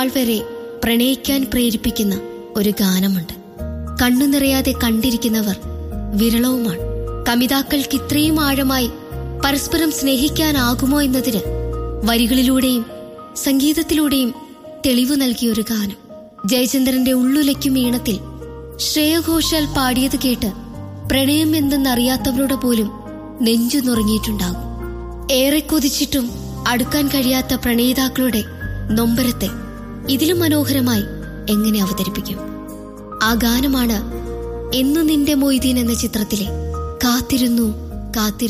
ആൾ വരെ പ്രണയിക്കാൻ പ്രേരിപ്പിക്കുന്ന ഒരു ഗാനമുണ്ട് കണ്ണു നിറയാതെ കണ്ടിരിക്കുന്നവർ വിരളവുമാണ് കമിതാക്കൾക്ക് ഇത്രയും ആഴമായി പരസ്പരം സ്നേഹിക്കാനാകുമോ എന്നതിന് വരികളിലൂടെയും സംഗീതത്തിലൂടെയും തെളിവ് നൽകിയ ഒരു ഗാനം ജയചന്ദ്രന്റെ ഉള്ളുലയ്ക്കും ഈണത്തിൽ ശ്രേയഘോഷാൽ പാടിയത് കേട്ട് പ്രണയം എന്തെന്നറിയാത്തവരുടെ പോലും നെഞ്ചു നുറങ്ങിയിട്ടുണ്ടാകും ഏറെ കൊതിച്ചിട്ടും അടുക്കാൻ കഴിയാത്ത പ്രണയിതാക്കളുടെ നൊമ്പരത്തെ ഇതിലും മനോഹരമായി എങ്ങനെ അവതരിപ്പിക്കും ആ ഗാനമാണ് എന്നു നിന്റെ മൊയ്തീൻ എന്ന ചിത്രത്തിലെ കാത്തിരുന്നു കാത്തിരുന്നു